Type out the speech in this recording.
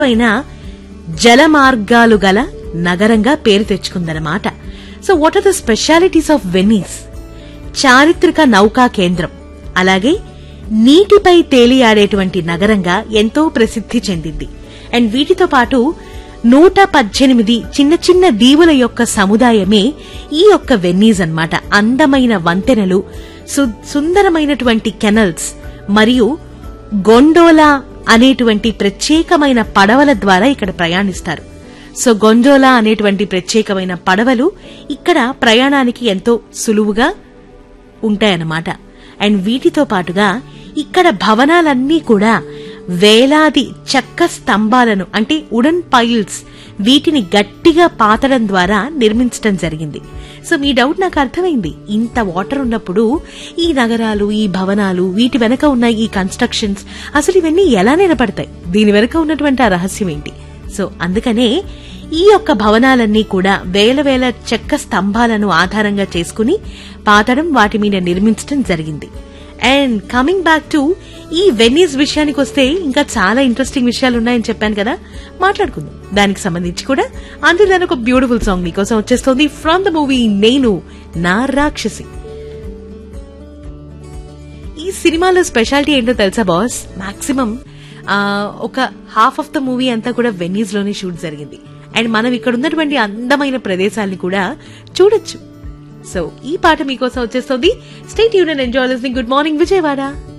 అయిన జల మార్గాలు గల నగరంగా పేరు తెచ్చుకుందన్నమాట so what are the specialities of Venice చారిత్రక నౌకా కేంద్రం అలాగే నీటిపై తేలియాడేటువంటి నగరంగా ఎంతో ప్రసిద్ధి చెందింది అండ్ వీటితో పాటు నూట పద్దెనిమిది చిన్న చిన్న దీవుల యొక్క సముదాయమే ఈ యొక్క వెన్నీస్ అన్నమాట అందమైన వంతెనలు సు- సుందరమైనటువంటి కెనల్స్ మరియు గొండోలా అనేటువంటి ప్రత్యేకమైన పడవల ద్వారా ఇక్కడ ప్రయాణిస్తారు సో గొండోలా అనేటువంటి ప్రత్యేకమైన పడవలు ఇక్కడ ప్రయాణానికి ఎంతో సులువుగా ఉంటాయన్నమాట అండ్ వీటితో పాటుగా ఇక్కడ భవనాలన్నీ కూడా వేలాది చెక్క స్తంభాలను అంటే వుడన్ పైల్స్ వీటిని గట్టిగా పాతడం ద్వారా నిర్మించడం జరిగింది సో మీ డౌట్ నాకు అర్థమైంది ఇంత వాటర్ ఉన్నప్పుడు ఈ నగరాలు ఈ భవనాలు వీటి వెనక ఉన్న ఈ కన్స్ట్రక్షన్స్ అసలు ఇవన్నీ ఎలా నిలబడతాయి దీని వెనక ఉన్నటువంటి ఆ రహస్యం ఏంటి సో అందుకనే ఈ యొక్క భవనాలన్నీ కూడా వేల వేల చెక్క స్తంభాలను ఆధారంగా చేసుకుని పాతడం వాటి మీద నిర్మించడం జరిగింది అండ్ కమింగ్ బ్యాక్ టు ఈ వెన్నీస్ విషయానికి వస్తే ఇంకా చాలా ఇంట్రెస్టింగ్ విషయాలు ఉన్నాయని చెప్పాను కదా మాట్లాడుకుందాం దానికి సంబంధించి కూడా అందులో ఒక బ్యూటిఫుల్ సాంగ్ మీకోసం వచ్చేస్తుంది ఫ్రమ్ ద మూవీ నేను నా రాక్షసి ఈ సినిమాలో స్పెషాలిటీ ఏంటో తెలుసా బాస్ మాక్సిమం ఒక హాఫ్ ఆఫ్ ద మూవీ అంతా కూడా వెన్నీస్ లోనే షూట్ జరిగింది అండ్ మనం ఇక్కడ ఉన్నటువంటి అందమైన ప్రదేశాలని కూడా చూడొచ్చు సో ఈ పాట మీకోసం వచ్చేస్తుంది state union enjoy listening good morning Vijayawada